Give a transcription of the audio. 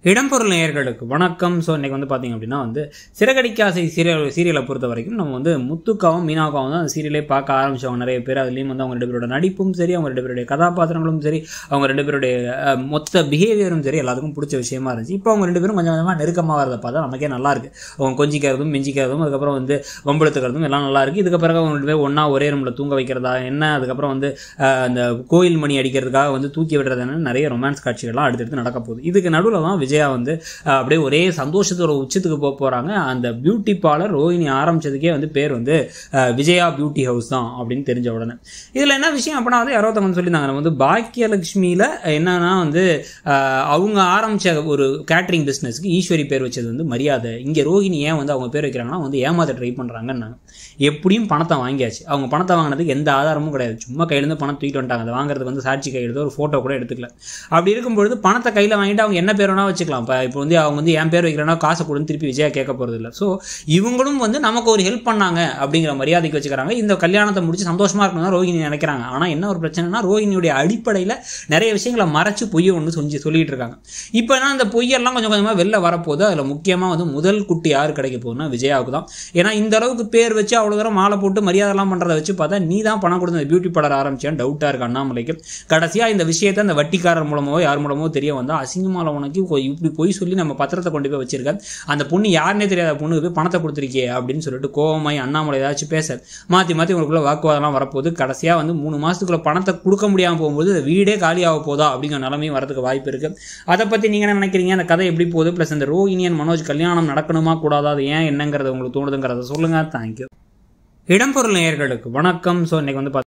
இடம்பொருள் நேயர்களுக்கு வணக்கம் ஸோ இன்னைக்கு வந்து பார்த்தீங்க அப்படின்னா வந்து சிறகடிக்காசை சீரியல் சீரியலை பொறுத்த வரைக்கும் நம்ம வந்து முத்துக்காவும் மீனாக்காவும் தான் அந்த சீரியலே பார்க்க ஆரம்பிச்சவங்க நிறைய பேர் அதுலேயும் வந்து அவங்க ரெண்டு பேரோட நடிப்பும் சரி அவங்க ரெண்டு பேருடைய கதாபாத்திரங்களும் சரி அவங்க ரெண்டு பேருடைய அஹ், மொத்த பிஹேவியரும் சரி எல்லாத்துக்கும் பிடிச்ச விஷயமா இருந்துச்சு இப்போ அவங்க ரெண்டு பேரும் கொஞ்சம் கொஞ்சமாக நெருக்கமாக வரதை பார்த்தா நமக்கே நல்லா இருக்கு அவங்க கொஞ்சிக்கிறதும் மிஞ்சிக்கிறதும் அதுக்கப்புறம் வந்து வம்பெடுத்துக்கிறதும் எல்லாம் நல்லா இருக்கு இதுக்கு பிறகு அவங்க ரெண்டு பேரும் ஒன்றா ஒரே ரூமில் தூங்க வைக்கிறதா என்ன அதுக்கப்புறம் வந்து அஹ், அந்த கோயில் மணி அடிக்கிறதுக்காக வந்து தூக்கி விடுறது என்ன நிறைய ரொமான்ஸ் காட்சிகள்லாம் அடுத்தடுத்து நடக்க போகுது இதுக்கு நடுவில் தான் விஜயா வந்து அஹ், அப்படியே ஒரே சந்தோஷத்தோட உச்சத்துக்கு போக போகிறாங்க அந்த பியூட்டி பார்லர் ரோஹிணி ஆரம்பிச்சதுக்கே வந்து பேர் வந்து அஹ், விஜயா பியூட்டி ஹவுஸ் தான் அப்படின்னு தெரிஞ்ச உடனே இதில் என்ன விஷயம் அப்படின்னா வந்து யாரோ ஒருத்தவங்க சொல்லியிருந்தாங்க நம்ம வந்து பாக்கியலட்சுமியில் என்னன்னா வந்து அஹ், அவங்க ஆரம்பிச்ச ஒரு கேட்ரிங் பிஸ்னஸ்க்கு ஈஸ்வரி பேர் வச்சது வந்து மரியாதை இங்கே ரோஹிணி ஏன் வந்து அவங்க பேர் வைக்கிறாங்கன்னா வந்து ஏமாத்த ட்ரை பண்ணுறாங்கன்னாங்க எப்படியும் பணத்தை வாங்கியாச்சு அவங்க பணத்தை வாங்கினதுக்கு எந்த ஆதாரமும் கிடையாது சும்மா கையிலேருந்து பணம் தூக்கிட்டு வந்துட்டாங்க அதை வாங்குறதுக்கு வந்து சாட்சி கையெழுத்து ஒரு ஃபோட்டோ கூட எடுத்துக்கல அப்படி இருக்கும்பொழுது பணத்தை கையில் வாங்கிட்டு அவங்க என்ன பேர் வேணா வச்சுக்கலாம் இப்போ இப்போ வந்து அவங்க வந்து என் பேர் வைக்கிறேன்னா காசை கொடுன்னு திருப்பி விஜயா கேட்க போகிறது இல்லை ஸோ இவங்களும் வந்து நமக்கு ஒரு ஹெல்ப் பண்ணாங்க அப்படிங்கிற மரியாதைக்கு வச்சுக்கிறாங்க இந்த கல்யாணத்தை முடிச்சு சந்தோஷமா இருக்கணும் தான் ரோஹிணி நினைக்கிறாங்க ஆனால் என்ன ஒரு பிரச்சனைனா ரோஹிணியுடைய அடிப்படையில் நிறைய விஷயங்களை மறைச்சு பொய்யை ஒன்று சொல்லி சொல்லிட்டு இருக்காங்க இப்போ என்ன அந்த பொய்யெல்லாம் கொஞ்சம் கொஞ்சமாக வெளில வரப்போகுது அதில் முக்கியமாக வந்து முதல் குட்டி யார் கிடைக்க போகுதுன்னா விஜயாவுக்கு தான் ஏன்னா இந்த அளவுக்கு பேர் வச்சு அவ்வளோ தூரம் மாலை போட்டு மரியாதைலாம் பண்ணுறதை வச்சு பார்த்தா நீ தான் பணம் கொடுத்த பியூட்டி பார்லர் ஆரம்பிச்சேன் டவுட்டாக இருக்கு அண்ணாமலைக்கு கடைசியாக இந்த விஷயத்தை அந்த வட்டிக்காரர் மூலமோ யார் மூலமோ தெரிய வந்தால் அசிங்கமால உனக்கு கொ- இப்படி பொய் சொல்லி நம்ம பத்திரத்தை கொண்டு போய் வச்சிருக்க அந்த பொண்ணு யாருனே தெரியாத பொண்ணுக்கு போய் பணத்தை கொடுத்துருக்கே அப்படின்னு சொல்லிட்டு கோவமாய் அண்ணாமலை ஏதாச்சும் பேச மாற்றி மாற்றி உங்களுக்குள்ள வாக்குவாதம்லாம் வரப்போகுது கடைசியாக வந்து மூணு மாதத்துக்குள்ள பணத்தை கொடுக்க முடியாமல் போகும்போது இந்த வீடே காலியாக போதா அப்படிங்கிற நிலைமையும் வரதுக்கு வாய்ப்பு இருக்குது அதை பற்றி நீங்கள் என்ன நினைக்கிறீங்க அந்த கதை எப்படி போகுது ப்ளஸ் இந்த ரோஹிணியன் மனோஜ் கல்யாணம் நடக்கணுமா கூடாதா அது ஏன் என்னங்கிறது உங்களுக்கு தோணுதுங்கிறத சொல்லுங்கள் தேங்க்யூ இடம்பொருள் நேயர்களுக்கு வணக்கம் ஸோ இன்னைக்கு வந்து